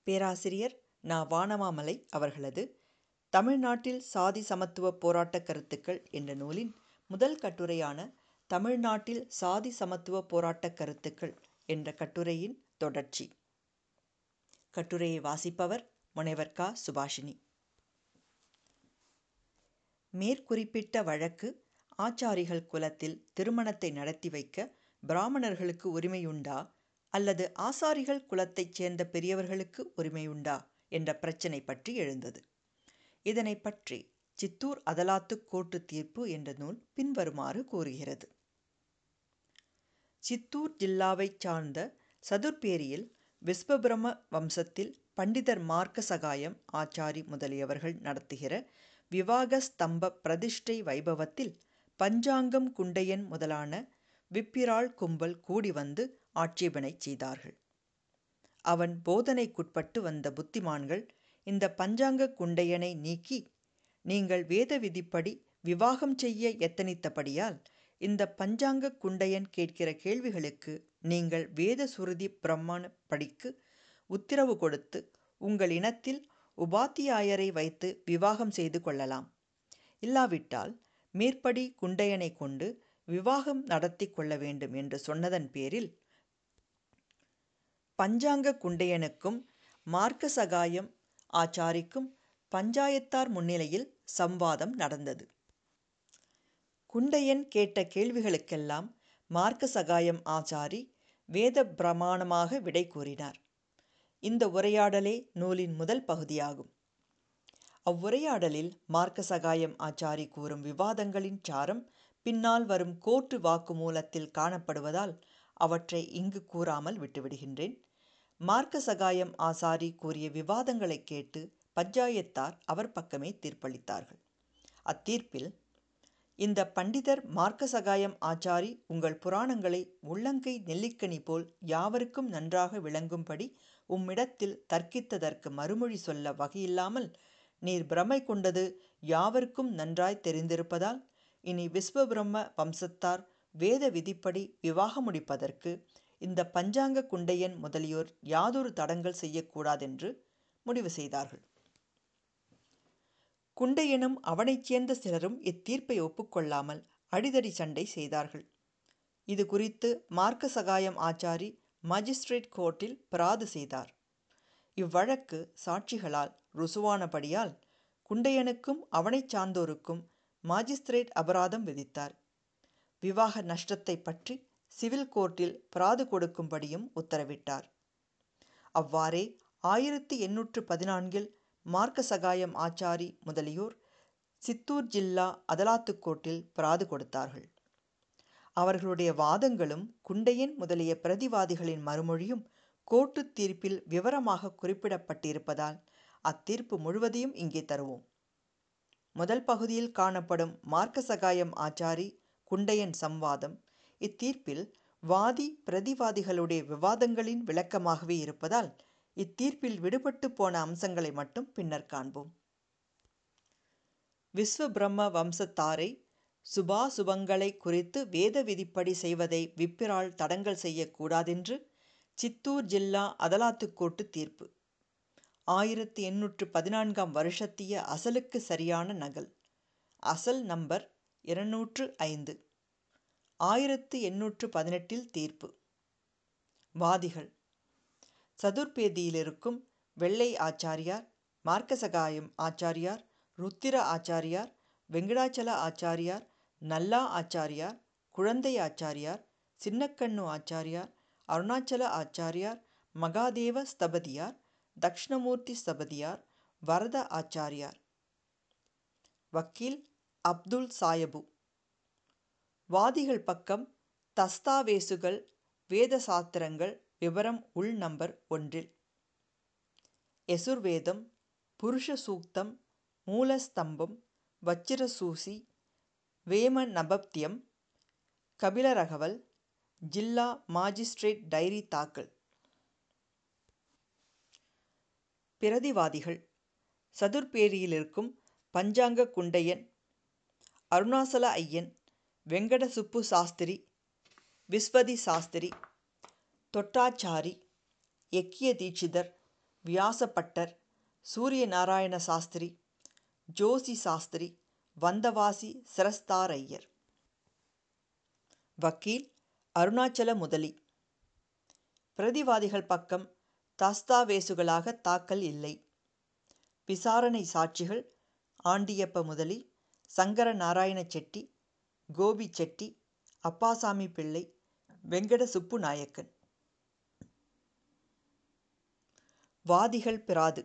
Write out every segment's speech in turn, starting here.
பேராசிரியர் நா வானமாமலை அவர்களது தமிழ்நாட்டில் சாதி சமத்துவ போராட்ட கருத்துக்கள் என்ற நூலின் முதல் கட்டுரையான தமிழ்நாட்டில் சாதி சமத்துவ போராட்ட கருத்துக்கள் என்ற கட்டுரையின் தொடர்ச்சி கட்டுரையை வாசிப்பவர் முனைவர் க சுபாஷினி மேற்குறிப்பிட்ட வழக்கு ஆச்சாரிகள் குலத்தில் திருமணத்தை நடத்தி வைக்க பிராமணர்களுக்கு உரிமையுண்டா அல்லது ஆசாரிகள் குலத்தைச் சேர்ந்த பெரியவர்களுக்கு உரிமையுண்டா என்ற பிரச்சினை பற்றி எழுந்தது இதனை பற்றி சித்தூர் அதலாத்து கோர்ட்டு தீர்ப்பு என்ற நூல் பின்வருமாறு கூறுகிறது சித்தூர் ஜில்லாவைச் சார்ந்த சதுர்பேரியில் விஸ்வபிரம வம்சத்தில் பண்டிதர் மார்க்க சகாயம் ஆச்சாரி முதலியவர்கள் நடத்துகிற விவாக ஸ்தம்ப பிரதிஷ்டை வைபவத்தில் பஞ்சாங்கம் குண்டையன் முதலான விப்பிராள் கும்பல் கூடி வந்து ஆட்சேபனை செய்தார்கள் அவன் போதனைக்குட்பட்டு வந்த புத்திமான்கள் இந்த பஞ்சாங்க குண்டையனை நீக்கி நீங்கள் வேத விதிப்படி விவாகம் செய்ய எத்தனித்தபடியால் இந்த பஞ்சாங்க குண்டையன் கேட்கிற கேள்விகளுக்கு நீங்கள் வேத சுருதி பிரமாண படிக்கு உத்தரவு கொடுத்து உங்கள் இனத்தில் உபாத்தியாயரை வைத்து விவாகம் செய்து கொள்ளலாம் இல்லாவிட்டால் மேற்படி குண்டையனை கொண்டு விவாகம் நடத்தி கொள்ள வேண்டும் என்று சொன்னதன் பேரில் பஞ்சாங்க குண்டையனுக்கும் மார்க்க சகாயம் ஆச்சாரிக்கும் பஞ்சாயத்தார் முன்னிலையில் சம்வாதம் நடந்தது குண்டையன் கேட்ட கேள்விகளுக்கெல்லாம் மார்க்க சகாயம் ஆச்சாரி வேத பிரமாணமாக விடை கூறினார் இந்த உரையாடலே நூலின் முதல் பகுதியாகும் அவ்வுரையாடலில் மார்க்க சகாயம் ஆச்சாரி கூறும் விவாதங்களின் சாரம் பின்னால் வரும் கோர்ட்டு வாக்குமூலத்தில் காணப்படுவதால் அவற்றை இங்கு கூறாமல் விட்டுவிடுகின்றேன் மார்க்க சகாயம் ஆசாரி கூறிய விவாதங்களை கேட்டு பஞ்சாயத்தார் அவர் பக்கமே தீர்ப்பளித்தார்கள் அத்தீர்ப்பில் இந்த பண்டிதர் மார்க்க சகாயம் ஆச்சாரி உங்கள் புராணங்களை உள்ளங்கை நெல்லிக்கனி போல் யாவருக்கும் நன்றாக விளங்கும்படி உம்மிடத்தில் தர்க்கித்ததற்கு மறுமொழி சொல்ல வகையில்லாமல் நீர் பிரமை கொண்டது யாவருக்கும் நன்றாய் தெரிந்திருப்பதால் இனி விஸ்வபிரம்ம வம்சத்தார் வேத விதிப்படி விவாக முடிப்பதற்கு இந்த பஞ்சாங்க குண்டையன் முதலியோர் யாதொரு தடங்கள் செய்யக்கூடாதென்று முடிவு செய்தார்கள் குண்டையனும் அவனைச் சேர்ந்த சிலரும் இத்தீர்ப்பை ஒப்புக்கொள்ளாமல் அடிதடி சண்டை செய்தார்கள் இது குறித்து மார்க்க சகாயம் ஆச்சாரி மஜிஸ்ட்ரேட் கோர்ட்டில் பிராது செய்தார் இவ்வழக்கு சாட்சிகளால் ருசுவானபடியால் குண்டையனுக்கும் அவனைச் சார்ந்தோருக்கும் மாஜிஸ்திரேட் அபராதம் விதித்தார் விவாக நஷ்டத்தை பற்றி சிவில் கோர்ட்டில் பிராது கொடுக்கும்படியும் உத்தரவிட்டார் அவ்வாறே ஆயிரத்தி எண்ணூற்று பதினான்கில் மார்க்க சகாயம் ஆச்சாரி முதலியோர் சித்தூர் ஜில்லா அதலாத்து கோர்ட்டில் பிராது கொடுத்தார்கள் அவர்களுடைய வாதங்களும் குண்டையன் முதலிய பிரதிவாதிகளின் மறுமொழியும் கோர்ட்டு தீர்ப்பில் விவரமாக குறிப்பிடப்பட்டிருப்பதால் அத்தீர்ப்பு முழுவதையும் இங்கே தருவோம் முதல் பகுதியில் காணப்படும் மார்க்க சகாயம் ஆச்சாரி குண்டையன் சம்வாதம் இத்தீர்ப்பில் வாதி பிரதிவாதிகளுடைய விவாதங்களின் விளக்கமாகவே இருப்பதால் இத்தீர்ப்பில் விடுபட்டு போன அம்சங்களை மட்டும் பின்னர் காண்போம் விஸ்வபிரம்ம வம்சத்தாரை சுபாசுபங்களை குறித்து வேத விதிப்படி செய்வதை விப்பிரால் தடங்கல் செய்யக்கூடாதென்று சித்தூர் ஜில்லா அதலாத்து கோர்ட்டு தீர்ப்பு ஆயிரத்தி எண்ணூற்று பதினான்காம் வருஷத்திய அசலுக்கு சரியான நகல் அசல் நம்பர் இருநூற்று ஐந்து ஆயிரத்து எண்ணூற்று பதினெட்டில் தீர்ப்பு வாதிகள் சதுர்பேதியில் இருக்கும் வெள்ளை ஆச்சாரியார் மார்க்கசகாயம் ஆச்சாரியார் ருத்திர ஆச்சாரியார் வெங்கடாச்சல ஆச்சாரியார் நல்லா ஆச்சாரியார் குழந்தை ஆச்சாரியார் சின்னக்கண்ணு ஆச்சாரியார் அருணாச்சல ஆச்சாரியார் மகாதேவ ஸ்தபதியார் தக்ஷணமூர்த்தி ஸ்தபதியார் வரத ஆச்சாரியார் வக்கீல் அப்துல் சாயபு வாதிகள் பக்கம் தஸ்தாவேசுகள் வேத சாத்திரங்கள் விவரம் உள் நம்பர் ஒன்றில் யசுர்வேதம் புருஷ சூக்தம் மூலஸ்தம்பம் வச்சிரசூசி வேம நபப்தியம் கபிலரகவல் ஜில்லா மாஜிஸ்ட்ரேட் டைரி தாக்கல் பிரதிவாதிகள் சதுர்பேரியில் இருக்கும் பஞ்சாங்க குண்டையன் அருணாசல ஐயன் வெங்கட சுப்பு சாஸ்திரி விஸ்வதி சாஸ்திரி தொட்டாச்சாரி எக்கிய தீட்சிதர் வியாசப்பட்டர் சூரிய நாராயண சாஸ்திரி ஜோசி சாஸ்திரி வந்தவாசி சிரஸ்தாரையர் வக்கீல் அருணாச்சல முதலி பிரதிவாதிகள் பக்கம் தஸ்தாவேசுகளாக தாக்கல் இல்லை விசாரணை சாட்சிகள் ஆண்டியப்ப முதலி சங்கர நாராயண செட்டி கோபி செட்டி அப்பாசாமி பிள்ளை வெங்கட சுப்பு நாயக்கன் வாதிகள் பிராது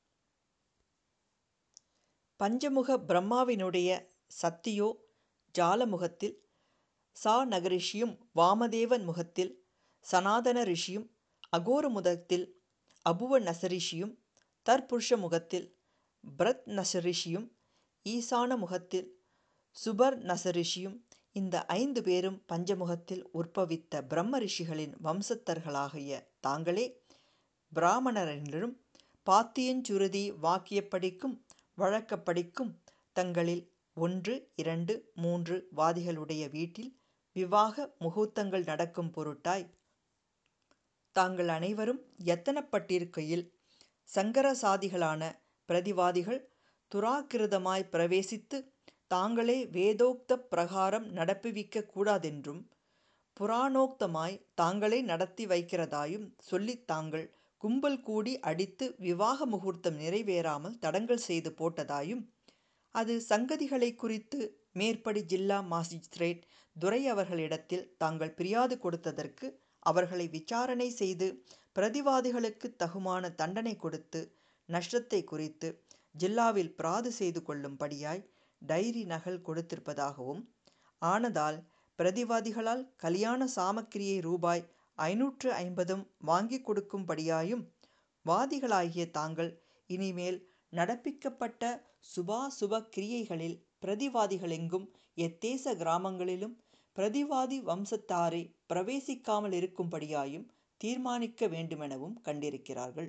பஞ்சமுக பிரம்மாவினுடைய சத்தியோ ஜாலமுகத்தில் சா நகரிஷியும் வாமதேவன் முகத்தில் சனாதன ரிஷியும் அகோர முகத்தில் அபுவ நசரிஷியும் தற்புருஷ முகத்தில் பிரத் நசரிஷியும் ஈசான முகத்தில் சுபர் நசரிஷியும் இந்த ஐந்து பேரும் பஞ்சமுகத்தில் உற்பவித்த பிரம்ம ரிஷிகளின் வம்சத்தர்களாகிய தாங்களே பிராமணரென்றும் பாத்தியஞ்சுருதி வாக்கியப்படிக்கும் வழக்கப்படிக்கும் தங்களில் ஒன்று இரண்டு மூன்று வாதிகளுடைய வீட்டில் விவாக முகூர்த்தங்கள் நடக்கும் பொருட்டாய் தாங்கள் அனைவரும் எத்தனப்பட்டிருக்கையில் சங்கர சாதிகளான பிரதிவாதிகள் துராக்கிருதமாய் பிரவேசித்து தாங்களே வேதோக்த பிரகாரம் நடப்புவிக்க கூடாதென்றும் புராணோக்தமாய் தாங்களே நடத்தி வைக்கிறதாயும் சொல்லித் தாங்கள் கும்பல் கூடி அடித்து விவாக முகூர்த்தம் நிறைவேறாமல் தடங்கல் செய்து போட்டதாயும் அது சங்கதிகளை குறித்து மேற்படி ஜில்லா மாஜிஸ்திரேட் துரை அவர்களிடத்தில் தாங்கள் பிரியாது கொடுத்ததற்கு அவர்களை விசாரணை செய்து பிரதிவாதிகளுக்கு தகுமான தண்டனை கொடுத்து நஷ்டத்தை குறித்து ஜில்லாவில் பிராது செய்து கொள்ளும்படியாய் டைரி நகல் கொடுத்திருப்பதாகவும் ஆனதால் பிரதிவாதிகளால் கல்யாண சாமக்கிரியை ரூபாய் ஐநூற்று ஐம்பதும் வாங்கி கொடுக்கும்படியாயும் வாதிகளாகிய தாங்கள் இனிமேல் நடப்பிக்கப்பட்ட சுபாசுப கிரியைகளில் பிரதிவாதிகளெங்கும் எத்தேச கிராமங்களிலும் பிரதிவாதி வம்சத்தாரை பிரவேசிக்காமல் இருக்கும்படியாயும் தீர்மானிக்க வேண்டுமெனவும் கண்டிருக்கிறார்கள்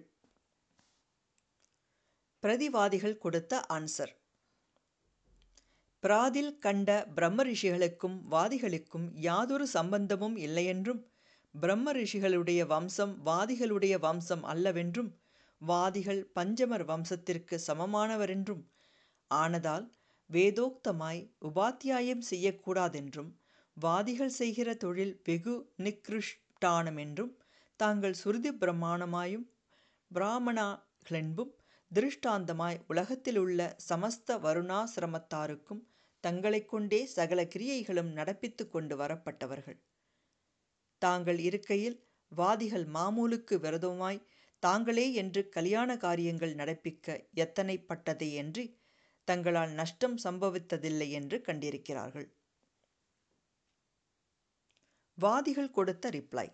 பிரதிவாதிகள் கொடுத்த ஆன்சர் பிராதில் கண்ட பிரம்ம ரிஷிகளுக்கும் வாதிகளுக்கும் யாதொரு சம்பந்தமும் இல்லையென்றும் பிரம்ம ரிஷிகளுடைய வம்சம் வாதிகளுடைய வம்சம் அல்லவென்றும் வாதிகள் பஞ்சமர் வம்சத்திற்கு சமமானவரென்றும் ஆனதால் வேதோக்தமாய் உபாத்தியாயம் செய்யக்கூடாதென்றும் வாதிகள் செய்கிற தொழில் வெகு நிகிருஷ்டானமென்றும் தாங்கள் சுருதி பிரமாணமாயும் பிராமணாகளென்பும் திருஷ்டாந்தமாய் உலகத்திலுள்ள சமஸ்த வருணாசிரமத்தாருக்கும் தங்களைக் கொண்டே சகல கிரியைகளும் நடப்பித்து கொண்டு வரப்பட்டவர்கள் தாங்கள் இருக்கையில் வாதிகள் மாமூலுக்கு விரதமாய் தாங்களே என்று கல்யாண காரியங்கள் நடப்பிக்க எத்தனைப்பட்டதே என்று தங்களால் நஷ்டம் சம்பவித்ததில்லை என்று கண்டிருக்கிறார்கள் வாதிகள் கொடுத்த ரிப்ளை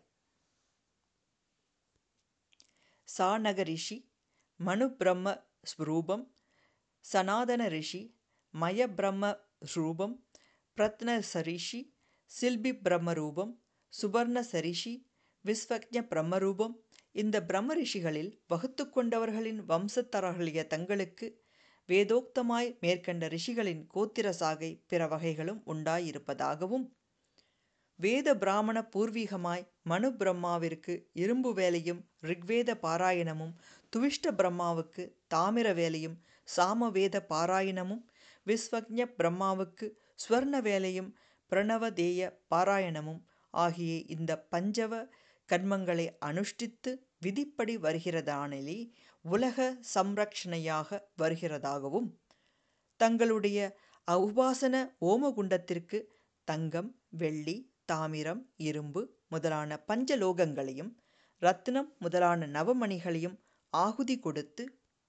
சாநக ரிஷி மனு பிரம்ம ஸ்வரூபம் சனாதன ரிஷி மய பிரம்ம ஸ்வரூபம் பிரத்ன சரிஷி சில்பி பிரம்ம ரூபம் சுபர்ண சரிஷி விஸ்வக்ஞ பிரம்மரூபம் இந்த பிரம்ம ரிஷிகளில் வகுத்து கொண்டவர்களின் வம்சத்தரர்களிய தங்களுக்கு வேதோக்தமாய் மேற்கண்ட ரிஷிகளின் கோத்திர சாகை பிற வகைகளும் உண்டாயிருப்பதாகவும் வேத பிராமண பூர்வீகமாய் மனு பிரம்மாவிற்கு இரும்பு வேலையும் ரிக்வேத பாராயணமும் துவிஷ்ட பிரம்மாவுக்கு தாமிர வேலையும் சாமவேத பாராயணமும் விஸ்வக்ஞ பிரம்மாவுக்கு ஸ்வர்ண வேலையும் பிரணவதேய பாராயணமும் ஆகிய இந்த பஞ்சவ கர்மங்களை அனுஷ்டித்து விதிப்படி வருகிறதானிலே உலக சம்ரக்ஷணையாக வருகிறதாகவும் தங்களுடைய உபாசன ஓமகுண்டத்திற்கு தங்கம் வெள்ளி தாமிரம் இரும்பு முதலான பஞ்சலோகங்களையும் ரத்தினம் முதலான நவமணிகளையும் ஆகுதி கொடுத்து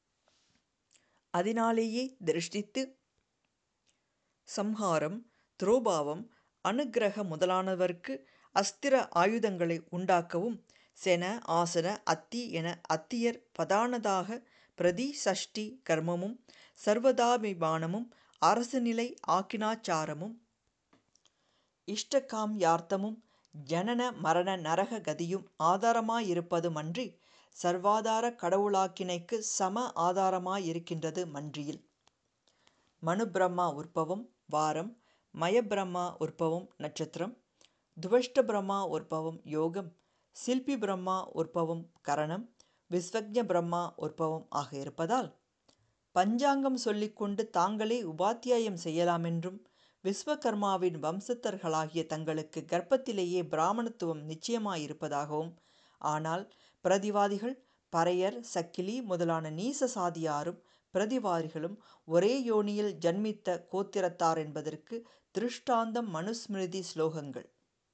அதனாலேயே திருஷ்டித்து சம்ஹாரம் துரோபாவம் அனுக்கிரக முதலானவர்க்கு அஸ்திர ஆயுதங்களை உண்டாக்கவும் சென ஆசன அத்தி என அத்தியர் பதானதாக பிரதி சஷ்டி கர்மமும் சர்வதாபிமானமும் அரசு நிலை ஆக்கினாச்சாரமும் இஷ்டகாம் யார்த்தமும் ஜனன மரண நரக கதியும் ஆதாரமாயிருப்பதுமன்றி சர்வாதார கடவுளாக்கினைக்கு சம ஆதாரமாயிருக்கின்றது மன்றியில் மனு பிரம்மா உற்பவம் வாரம் மயபிரம்மா உற்பவம் நட்சத்திரம் துவஷ்ட பிரம்மா உற்பவம் யோகம் சில்பி பிரம்மா உற்பவம் கரணம் விஸ்வக்ஞ பிரம்மா உற்பவம் ஆக இருப்பதால் பஞ்சாங்கம் சொல்லிக்கொண்டு தாங்களே உபாத்தியாயம் செய்யலாமென்றும் விஸ்வகர்மாவின் வம்சத்தர்களாகிய தங்களுக்கு கர்ப்பத்திலேயே பிராமணத்துவம் நிச்சயமாயிருப்பதாகவும் ஆனால் பிரதிவாதிகள் பறையர் சக்கிலி முதலான நீச சாதியாரும் பிரதிவாதிகளும் ஒரே யோனியில் ஜன்மித்த கோத்திரத்தார் என்பதற்கு திருஷ்டாந்தம் மனுஸ்மிருதி ஸ்லோகங்கள்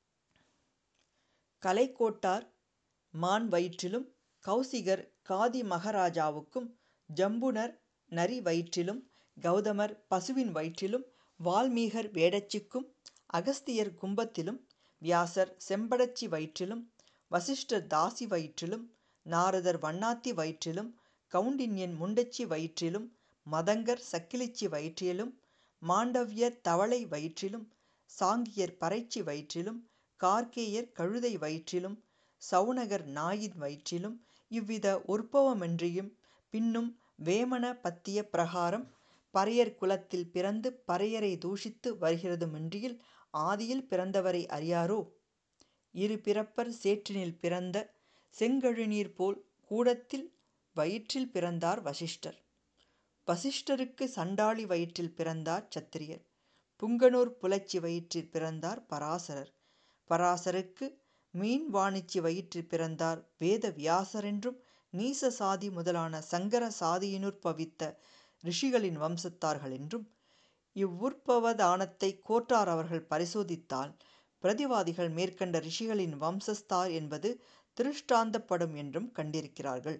கலைக்கோட்டார் மான் வயிற்றிலும் கௌசிகர் காதி மகாராஜாவுக்கும் ஜம்புனர் நரி வயிற்றிலும் கௌதமர் பசுவின் வயிற்றிலும் வால்மீகர் வேடச்சிக்கும் அகஸ்தியர் கும்பத்திலும் வியாசர் செம்படச்சி வயிற்றிலும் வசிஷ்டர் தாசி வயிற்றிலும் நாரதர் வண்ணாத்தி வயிற்றிலும் கவுண்டின்யன் முண்டச்சி வயிற்றிலும் மதங்கர் சக்கிலிச்சி வயிற்றிலும் மாண்டவ்யர் தவளை வயிற்றிலும் சாங்கியர் பறைச்சி வயிற்றிலும் கார்கேயர் கழுதை வயிற்றிலும் சவுனகர் நாயின் வயிற்றிலும் இவ்வித உற்பவமின்றியும் பின்னும் வேமன பத்திய பிரகாரம் பறையர் குலத்தில் பிறந்து பறையரை தூஷித்து வருகிறதுமின்றியில் ஆதியில் பிறந்தவரை அறியாரோ இரு பிறப்பர் சேற்றினில் பிறந்த செங்கழுநீர் போல் கூடத்தில் வயிற்றில் பிறந்தார் வசிஷ்டர் வசிஷ்டருக்கு சண்டாளி வயிற்றில் பிறந்தார் சத்திரியர் புங்கனூர் புலச்சி வயிற்றில் பிறந்தார் பராசரர் பராசருக்கு மீன் வாணிச்சி வயிற்றில் பிறந்தார் வேத வியாசரென்றும் நீச சாதி முதலான சங்கர சாதியினுர் பவித்த ரிஷிகளின் வம்சத்தார்கள் என்றும் இவ்வுற்பவதானத்தை கோட்டார் அவர்கள் பரிசோதித்தால் பிரதிவாதிகள் மேற்கண்ட ரிஷிகளின் வம்சஸ்தார் என்பது திருஷ்டாந்தப்படும் என்றும் கண்டிருக்கிறார்கள்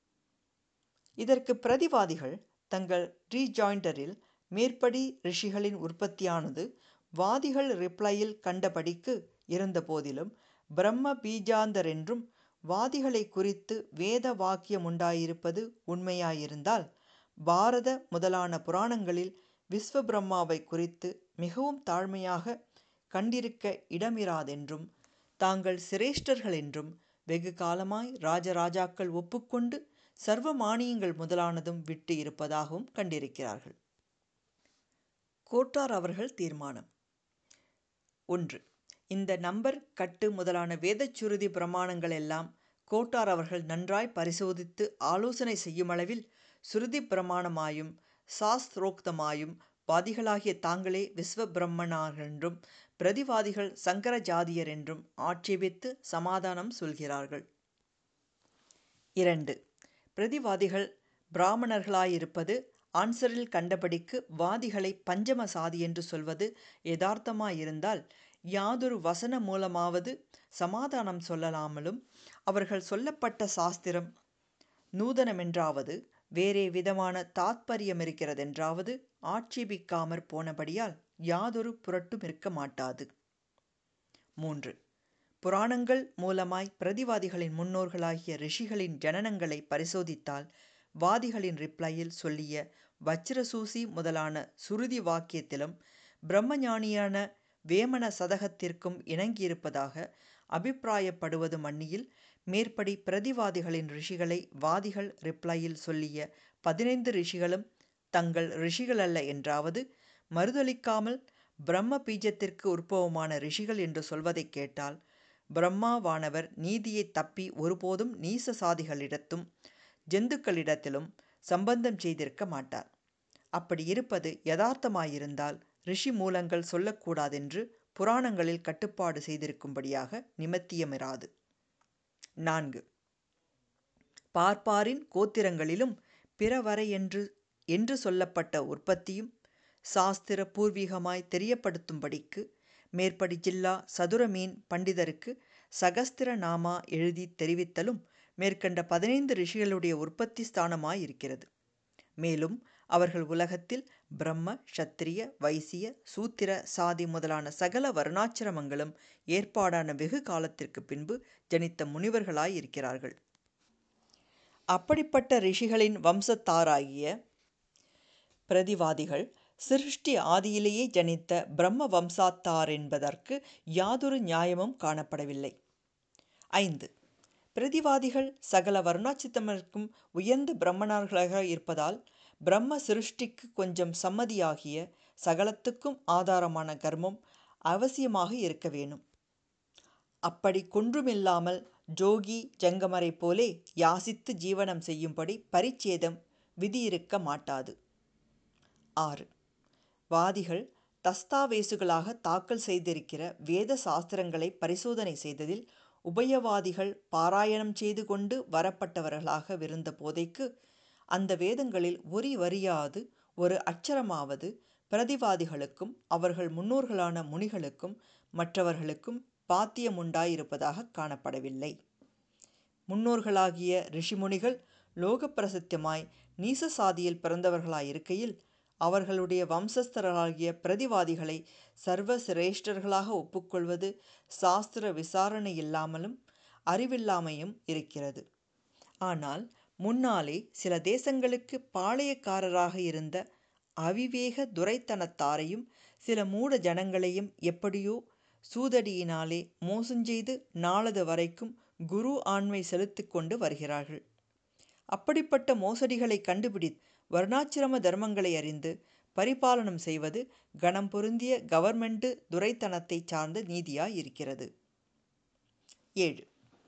இதற்கு பிரதிவாதிகள் தங்கள் ரீஜாயிண்டரில் மேற்படி ரிஷிகளின் உற்பத்தியானது வாதிகள் ரிப்ளையில் கண்டபடிக்கு இருந்த போதிலும் பிரம்ம பீஜாந்தரென்றும் வாதிகளை குறித்து வேத வாக்கியமுண்டாயிருப்பது உண்மையாயிருந்தால் பாரத முதலான புராணங்களில் விஸ்வபிரம்மாவை குறித்து மிகவும் தாழ்மையாக கண்டிருக்க இடமிராதென்றும் தாங்கள் சிரேஷ்டர்கள் என்றும் வெகு காலமாய் ராஜராஜாக்கள் ஒப்புக்கொண்டு சர்வ மானியங்கள் முதலானதும் விட்டு இருப்பதாகவும் கண்டிருக்கிறார்கள் கோட்டார் அவர்கள் தீர்மானம் ஒன்று இந்த நம்பர் கட்டு முதலான வேதச்சுருதி பிரமாணங்கள் எல்லாம் கோட்டார் அவர்கள் நன்றாய் பரிசோதித்து ஆலோசனை செய்யும் அளவில் சுருதி பிரமாணமாயும் சாஸ்திரோக்தமாயும் வாதிகளாகிய தாங்களே விஸ்வ பிரம்மனாரென்றும் பிரதிவாதிகள் சங்கர ஜாதியர் என்றும் ஆட்சேபித்து சமாதானம் சொல்கிறார்கள் இரண்டு பிரதிவாதிகள் பிராமணர்களாயிருப்பது ஆன்சரில் கண்டபடிக்கு வாதிகளை பஞ்சம சாதி என்று சொல்வது யதார்த்தமாயிருந்தால் யாதொரு வசன மூலமாவது சமாதானம் சொல்லலாமலும் அவர்கள் சொல்லப்பட்ட சாஸ்திரம் நூதனமென்றாவது வேறே விதமான தாத்பரியமிருக்கிறதென்றாவது ஆட்சேபிக்காமற் போனபடியால் யாதொரு புரட்டும் இருக்க மாட்டாது மூன்று புராணங்கள் மூலமாய் பிரதிவாதிகளின் முன்னோர்களாகிய ரிஷிகளின் ஜனனங்களை பரிசோதித்தால் வாதிகளின் ரிப்ளையில் சொல்லிய வச்சிரசூசி முதலான சுருதி வாக்கியத்திலும் பிரம்மஞானியான வேமன சதகத்திற்கும் இணங்கியிருப்பதாக அபிப்பிராயப்படுவது மன்னியில் மேற்படி பிரதிவாதிகளின் ரிஷிகளை வாதிகள் ரிப்ளையில் சொல்லிய பதினைந்து ரிஷிகளும் தங்கள் ரிஷிகளல்ல என்றாவது மறுதளிக்காமல் பிரம்ம பீஜத்திற்கு உற்பவமான ரிஷிகள் என்று சொல்வதைக் கேட்டால் பிரம்மாவானவர் நீதியை தப்பி ஒருபோதும் நீச சாதிகளிடத்தும் ஜந்துக்களிடத்திலும் சம்பந்தம் செய்திருக்க மாட்டார் அப்படி இருப்பது யதார்த்தமாயிருந்தால் ரிஷி மூலங்கள் சொல்லக்கூடாதென்று புராணங்களில் கட்டுப்பாடு செய்திருக்கும்படியாக நிமத்தியமிராது நான்கு பார்ப்பாரின் கோத்திரங்களிலும் பிறவரை என்று என்று சொல்லப்பட்ட உற்பத்தியும் சாஸ்திர பூர்வீகமாய் தெரியப்படுத்தும்படிக்கு மேற்படி ஜில்லா சதுரமீன் பண்டிதருக்கு சகஸ்திர நாமா எழுதி தெரிவித்தலும் மேற்கண்ட பதினைந்து ரிஷிகளுடைய உற்பத்தி ஸ்தானமாயிருக்கிறது மேலும் அவர்கள் உலகத்தில் பிரம்ம சத்திரிய வைசிய சூத்திர சாதி முதலான சகல வருணாச்சிரமங்களும் ஏற்பாடான வெகு காலத்திற்கு பின்பு ஜனித்த முனிவர்களாயிருக்கிறார்கள் அப்படிப்பட்ட ரிஷிகளின் வம்சத்தாராகிய பிரதிவாதிகள் சிருஷ்டி ஆதியிலேயே ஜனித்த பிரம்ம வம்சாத்தார் என்பதற்கு யாதொரு நியாயமும் காணப்படவில்லை ஐந்து பிரதிவாதிகள் சகல வருணாச்சித்தமருக்கும் உயர்ந்த பிரம்மணர்களாக இருப்பதால் பிரம்ம சிருஷ்டிக்கு கொஞ்சம் சம்மதியாகிய சகலத்துக்கும் ஆதாரமான கர்மம் அவசியமாக இருக்க வேணும் அப்படி கொன்றுமில்லாமல் ஜோகி ஜங்கமரை போலே யாசித்து ஜீவனம் செய்யும்படி பரிச்சேதம் விதியிருக்க மாட்டாது ஆறு வாதிகள் தஸ்தாவேசுகளாக தாக்கல் செய்திருக்கிற வேத சாஸ்திரங்களை பரிசோதனை செய்ததில் உபயவாதிகள் பாராயணம் செய்து கொண்டு வரப்பட்டவர்களாக விருந்த போதைக்கு அந்த வேதங்களில் ஒரு வரியாவது ஒரு அச்சரமாவது பிரதிவாதிகளுக்கும் அவர்கள் முன்னோர்களான முனிகளுக்கும் மற்றவர்களுக்கும் பாத்தியமுண்டாயிருப்பதாக காணப்படவில்லை முன்னோர்களாகிய ரிஷிமுனிகள் லோக பிரசித்தமாய் நீச சாதியில் பிறந்தவர்களாயிருக்கையில் அவர்களுடைய வம்சஸ்தர்களாகிய பிரதிவாதிகளை சர்வ சிரேஷ்டர்களாக ஒப்புக்கொள்வது சாஸ்திர விசாரணை இல்லாமலும் அறிவில்லாமையும் இருக்கிறது ஆனால் முன்னாலே சில தேசங்களுக்கு பாளையக்காரராக இருந்த அவிவேக துரைத்தனத்தாரையும் சில மூட ஜனங்களையும் எப்படியோ சூதடியினாலே மோசஞ்செய்து நாளது வரைக்கும் குரு ஆண்மை செலுத்தி கொண்டு வருகிறார்கள் அப்படிப்பட்ட மோசடிகளை கண்டுபிடி வர்ணாச்சிரம தர்மங்களை அறிந்து பரிபாலனம் செய்வது கணம் பொருந்திய கவர்மெண்ட் துரைத்தனத்தை சார்ந்த நீதியாய் இருக்கிறது ஏழு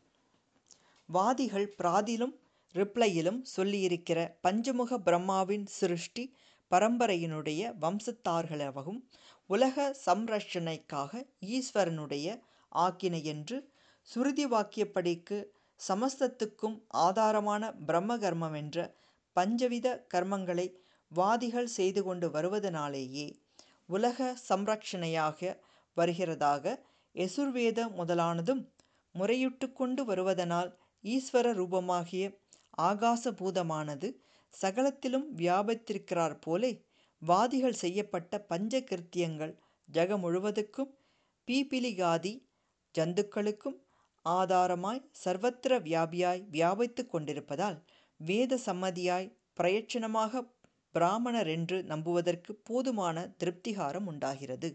வாதிகள் பிராதிலும் ரிப்ளையிலும் சொல்லியிருக்கிற பஞ்சமுக பிரம்மாவின் சிருஷ்டி பரம்பரையினுடைய வம்சத்தார்களாகவும் உலக சம்ரட்சணைக்காக ஈஸ்வரனுடைய ஆக்கினை என்று சுருதி வாக்கியப்படிக்கு சமஸ்தத்துக்கும் ஆதாரமான பிரம்ம கர்மம் என்ற பஞ்சவித கர்மங்களை வாதிகள் செய்து கொண்டு வருவதனாலேயே உலக சம்ரட்சணையாக வருகிறதாக எசுர்வேத முதலானதும் முறையிட்டு கொண்டு வருவதனால் ஈஸ்வர ரூபமாகிய ஆகாசபூதமானது சகலத்திலும் வியாபித்திருக்கிறார் போலே வாதிகள் செய்யப்பட்ட பஞ்ச கிருத்தியங்கள் ஜக முழுவதுக்கும் பீபிலிகாதி ஜந்துக்களுக்கும் ஆதாரமாய் சர்வத்திர வியாபியாய் வியாபித்து கொண்டிருப்பதால் வேத சம்மதியாய் பிரயட்சணமாக பிராமணர் என்று நம்புவதற்கு போதுமான திருப்திகாரம் உண்டாகிறது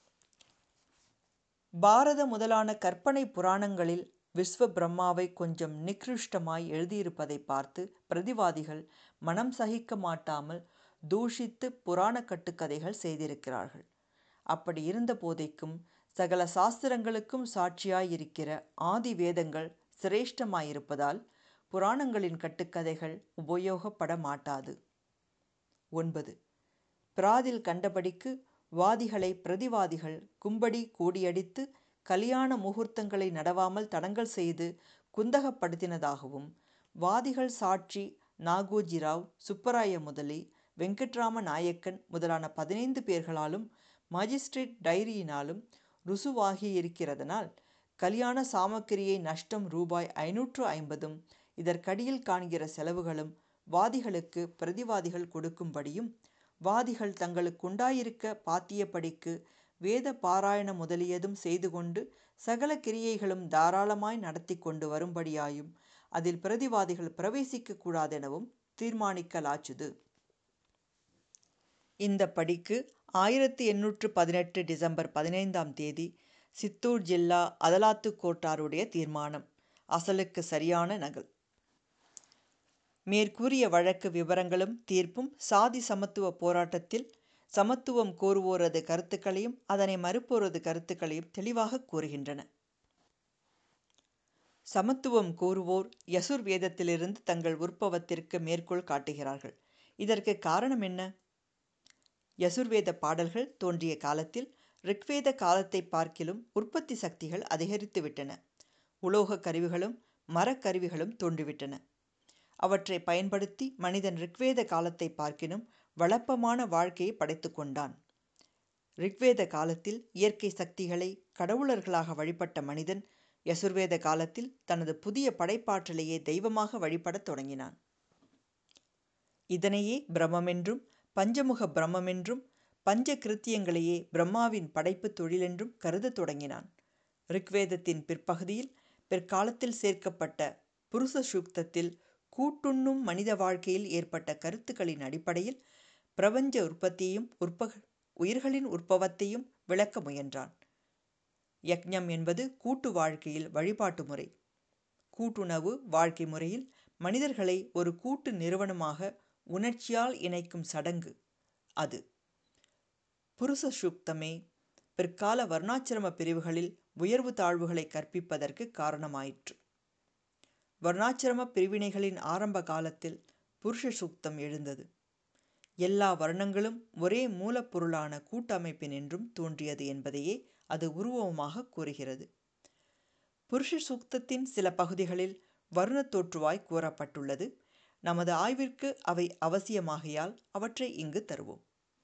பாரத முதலான கற்பனை புராணங்களில் விஸ்வ பிரம்மாவை கொஞ்சம் நிகிருஷ்டமாய் எழுதியிருப்பதை பார்த்து பிரதிவாதிகள் மனம் சகிக்க மாட்டாமல் தூஷித்து புராண கட்டுக்கதைகள் செய்திருக்கிறார்கள் அப்படி இருந்த போதைக்கும் சகல சாஸ்திரங்களுக்கும் சாட்சியாயிருக்கிற ஆதி வேதங்கள் சிரேஷ்டமாயிருப்பதால் புராணங்களின் கட்டுக்கதைகள் உபயோகப்பட மாட்டாது ஒன்பது பிராதில் கண்டபடிக்கு வாதிகளை பிரதிவாதிகள் கும்படி கூடியடித்து கல்யாண முகூர்த்தங்களை நடவாமல் தடங்கல் செய்து குந்தகப்படுத்தினதாகவும் வாதிகள் சாட்சி நாகோஜிராவ் சுப்பராய முதலி வெங்கட்ராம நாயக்கன் முதலான பதினைந்து பேர்களாலும் மாஜிஸ்ட்ரேட் டைரியினாலும் ருசுவாகியிருக்கிறதனால் கல்யாண சாமக்கிரியை நஷ்டம் ரூபாய் ஐநூற்று ஐம்பதும் இதற்கடியில் காண்கிற செலவுகளும் வாதிகளுக்கு பிரதிவாதிகள் கொடுக்கும்படியும் வாதிகள் தங்களுக்குண்டாயிருக்க பாத்தியப்படிக்கு வேத பாராயண முதலியதும் செய்து கொண்டு சகல கிரியைகளும் தாராளமாய் நடத்தி கொண்டு வரும்படியாயும் அதில் பிரதிவாதிகள் பிரவேசிக்க கூடாதெனவும் தீர்மானிக்கலாச்சுது இந்த படிக்கு ஆயிரத்தி எண்ணூற்று பதினெட்டு டிசம்பர் பதினைந்தாம் தேதி சித்தூர் ஜில்லா அதலாத்து கோட்டாருடைய தீர்மானம் அசலுக்கு சரியான நகல் மேற்கூறிய வழக்கு விவரங்களும் தீர்ப்பும் சாதி சமத்துவ போராட்டத்தில் சமத்துவம் கோருவோரது கருத்துக்களையும் அதனை மறுப்போரது கருத்துக்களையும் தெளிவாக கூறுகின்றன சமத்துவம் கோருவோர் யசுர் வேதத்திலிருந்து தங்கள் உற்பவத்திற்கு மேற்கோள் காட்டுகிறார்கள் இதற்கு காரணம் என்ன யசுர்வேத பாடல்கள் தோன்றிய காலத்தில் ரிக்வேத காலத்தை பார்க்கிலும் உற்பத்தி சக்திகள் அதிகரித்து விட்டன உலோக கருவிகளும் மரக்கருவிகளும் தோன்றிவிட்டன அவற்றை பயன்படுத்தி மனிதன் ரிக்வேத காலத்தை பார்க்கினும் வளப்பமான வாழ்க்கையை படைத்து கொண்டான் ரிக்வேத காலத்தில் இயற்கை சக்திகளை கடவுளர்களாக வழிபட்ட மனிதன் யசுர்வேத காலத்தில் தனது புதிய படைப்பாற்றலையே தெய்வமாக வழிபடத் தொடங்கினான் இதனையே பிரமமென்றும் பஞ்சமுக பிரம்மென்றும் பஞ்ச கிருத்தியங்களையே பிரம்மாவின் படைப்பு தொழிலென்றும் கருதத் தொடங்கினான் ரிக்வேதத்தின் பிற்பகுதியில் பிற்காலத்தில் சேர்க்கப்பட்ட புருஷ சூக்தத்தில் கூட்டுண்ணும் மனித வாழ்க்கையில் ஏற்பட்ட கருத்துக்களின் அடிப்படையில் பிரபஞ்ச உற்பத்தியையும் உற்ப உயிர்களின் உற்பவத்தையும் விளக்க முயன்றான் யக்ஞம் என்பது கூட்டு வாழ்க்கையில் வழிபாட்டு முறை கூட்டுணவு வாழ்க்கை முறையில் மனிதர்களை ஒரு கூட்டு நிறுவனமாக உணர்ச்சியால் இணைக்கும் சடங்கு அது புருஷ சூக்தமே பிற்கால வர்ணாசிரம பிரிவுகளில் உயர்வு தாழ்வுகளை கற்பிப்பதற்கு காரணமாயிற்று வர்ணாசிரம பிரிவினைகளின் ஆரம்ப காலத்தில் புருஷ சூக்தம் எழுந்தது எல்லா வர்ணங்களும் ஒரே மூலப்பொருளான கூட்டமைப்பினின்றும் தோன்றியது என்பதையே அது உருவமாக கூறுகிறது புருஷ சூக்தத்தின் சில பகுதிகளில் வருணத் தோற்றுவாய் கூறப்பட்டுள்ளது நமது ஆய்விற்கு அவை அவசியமாகையால் அவற்றை இங்கு தருவோம்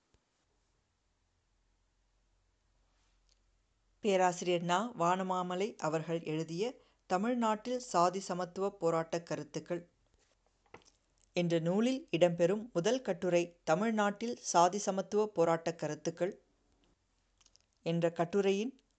பேராசிரியர் நா வானமாமலை அவர்கள் எழுதிய தமிழ்நாட்டில் சாதி சமத்துவ போராட்ட கருத்துக்கள் என்ற நூலில் இடம்பெறும் முதல் கட்டுரை தமிழ்நாட்டில் சாதி சமத்துவ போராட்ட கருத்துக்கள் என்ற கட்டுரையின்